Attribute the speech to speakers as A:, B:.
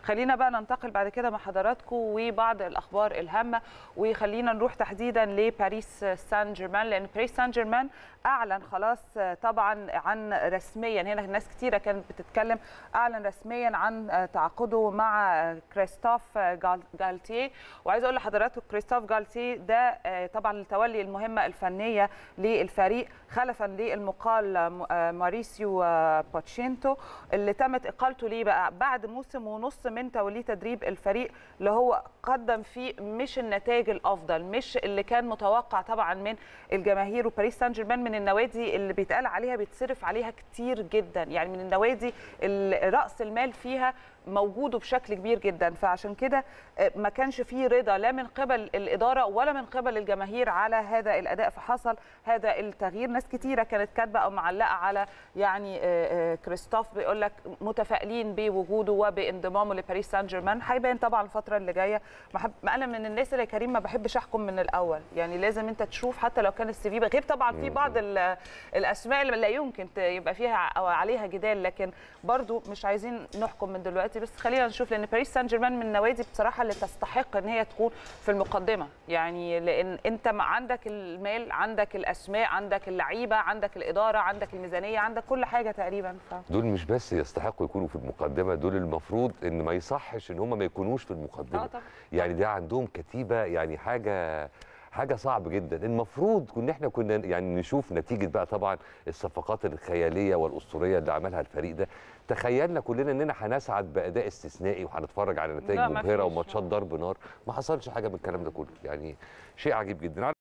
A: خلينا بقى ننتقل بعد كده مع حضراتكم وبعض الاخبار الهامه وخلينا نروح تحديدا لباريس سان جيرمان لان باريس سان جيرمان اعلن خلاص طبعا عن رسميا هنا ناس كتيره كانت بتتكلم اعلن رسميا عن تعاقده مع كريستوف جالتيه وعايز اقول لحضراتكم كريستوف جالتيه ده طبعا لتولي المهمه الفنيه للفريق خلفا للمقال ماريسيو بوتشينتو اللي تمت اقالته ليه بقى بعد موسم ونص من توليه تدريب الفريق اللي هو قدم فيه مش النتائج الافضل مش اللي كان متوقع طبعا من الجماهير وباريس سان جيرمان من النوادي اللي بيتقال عليها بيتصرف عليها كتير جدا يعني من النوادي راس المال فيها موجوده بشكل كبير جدا فعشان كده ما كانش فيه رضا لا من قبل الاداره ولا من قبل الجماهير على هذا الاداء فحصل هذا التغيير ناس كتيره كانت كاتبه او معلقه على يعني كريستوف بيقول لك متفائلين بوجوده وبانضمامه لباريس سان جيرمان هيبان طبعا الفتره اللي جايه انا من الناس اللي كريم ما بحبش احكم من الاول يعني لازم انت تشوف حتى لو كان السي في غير طبعا في بعض الاسماء اللي لا يمكن يبقى فيها او عليها جدال لكن برضو مش عايزين نحكم من دلوقتي بس خلينا نشوف لان باريس سان جيرمان من النوادي بصراحه اللي تستحق ان هي تكون في المقدمه يعني لان انت عندك المال عندك الاسماء عندك اللعيبه عندك الاداره عندك الميزانيه عندك كل حاجه تقريبا ف...
B: دول مش بس يستحقوا يكونوا في المقدمه دول المفروض ان ما يصحش ان هم ما يكونوش في المقدمه
A: آه طبعا.
B: يعني ده عندهم كتيبه يعني حاجه حاجه صعب جدا المفروض كنا احنا كنا يعني نشوف نتيجه بقى طبعا الصفقات الخياليه والاسطوريه اللي عملها الفريق ده تخيلنا كلنا اننا هنسعد باداء استثنائي وهنتفرج على نتائج مبهره وماتشات ضرب نار ما حصلش حاجه من الكلام ده كله يعني شيء عجيب جدا